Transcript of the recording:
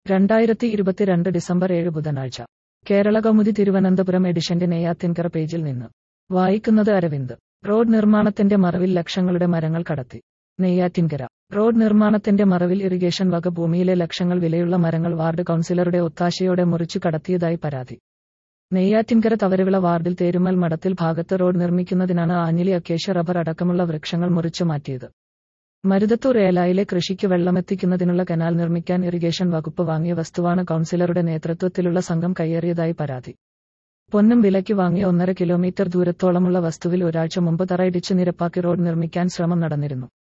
രണ്ടായിരത്തി ഇരുപത്തിരണ്ട് ഡിസംബർ ഏഴ് ബുധനാഴ്ച കേരള കൗമുദി തിരുവനന്തപുരം എഡിഷന്റെ നെയ്യാത്തിൻകര പേജിൽ നിന്ന് വായിക്കുന്നത് അരവിന്ദ് റോഡ് നിർമ്മാണത്തിന്റെ മറവിൽ ലക്ഷങ്ങളുടെ മരങ്ങൾ കടത്തി നെയ്യാറ്റിൻകര റോഡ് നിർമ്മാണത്തിന്റെ മറവിൽ ഇറിഗേഷൻ വക ഭൂമിയിലെ ലക്ഷങ്ങൾ വിലയുള്ള മരങ്ങൾ വാർഡ് കൗൺസിലറുടെ ഒത്താശയോടെ മുറിച്ചു കടത്തിയതായി പരാതി നെയ്യാറ്റിൻകര തവരവിള വാർഡിൽ തേരുമൽ മഠത്തിൽ ഭാഗത്ത് റോഡ് നിർമ്മിക്കുന്നതിനാണ് ആഞ്ഞിലി അക്കേഷ്യ റബ്ബർ അടക്കമുള്ള വൃക്ഷങ്ങൾ മുറിച്ചു മാറ്റിയത് മരുതത്തൂർ ഏലായിലെ കൃഷിക്ക് വെള്ളമെത്തിക്കുന്നതിനുള്ള കനാൽ നിർമ്മിക്കാൻ ഇറിഗേഷൻ വകുപ്പ് വാങ്ങിയ വസ്തുവാണ് കൗൺസിലറുടെ നേതൃത്വത്തിലുള്ള സംഘം കയ്യേറിയതായി പരാതി പൊന്നും വിലയ്ക്ക് വാങ്ങിയ ഒന്നര കിലോമീറ്റർ ദൂരത്തോളമുള്ള വസ്തുവിൽ ഒരാഴ്ച മുമ്പ് തറയിടിച്ച് നിരപ്പാക്കി റോഡ് നിർമ്മിക്കാൻ ശ്രമം നടന്നിരുന്നു